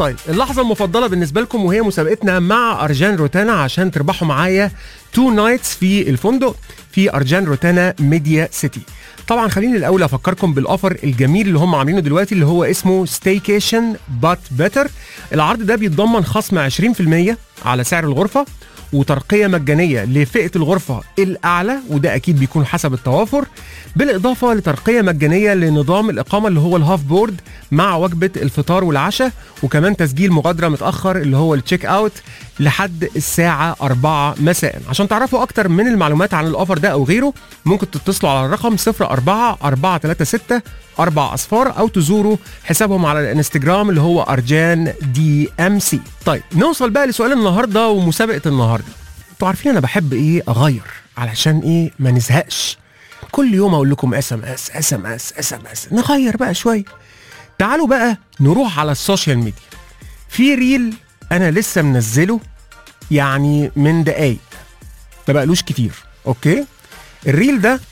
طيب اللحظة المفضلة بالنسبة لكم وهي مسابقتنا مع أرجان روتانا عشان تربحوا معايا تو نايتس في الفندق في أرجان روتانا ميديا سيتي طبعا خليني الأول أفكركم بالأوفر الجميل اللي هم عاملينه دلوقتي اللي هو اسمه ستيكيشن بات بيتر العرض ده بيتضمن خصم 20% على سعر الغرفة وترقيه مجانيه لفئه الغرفه الاعلى وده اكيد بيكون حسب التوافر بالاضافه لترقيه مجانيه لنظام الاقامه اللي هو الهاف بورد مع وجبه الفطار والعشاء وكمان تسجيل مغادره متاخر اللي هو التشيك اوت لحد الساعه 4 مساء عشان تعرفوا اكتر من المعلومات عن الاوفر ده او غيره ممكن تتصلوا على الرقم 04 436 أربع أصفار أو تزوروا حسابهم على الانستجرام اللي هو أرجان دي أم سي طيب نوصل بقى لسؤال النهاردة ومسابقة النهاردة انتوا عارفين أنا بحب إيه أغير علشان إيه ما نزهقش كل يوم أقول لكم اس ام اس اس ام اس اس ام اس نغير بقى شوية تعالوا بقى نروح على السوشيال ميديا في ريل أنا لسه منزله يعني من دقايق ما بقالوش كتير أوكي الريل ده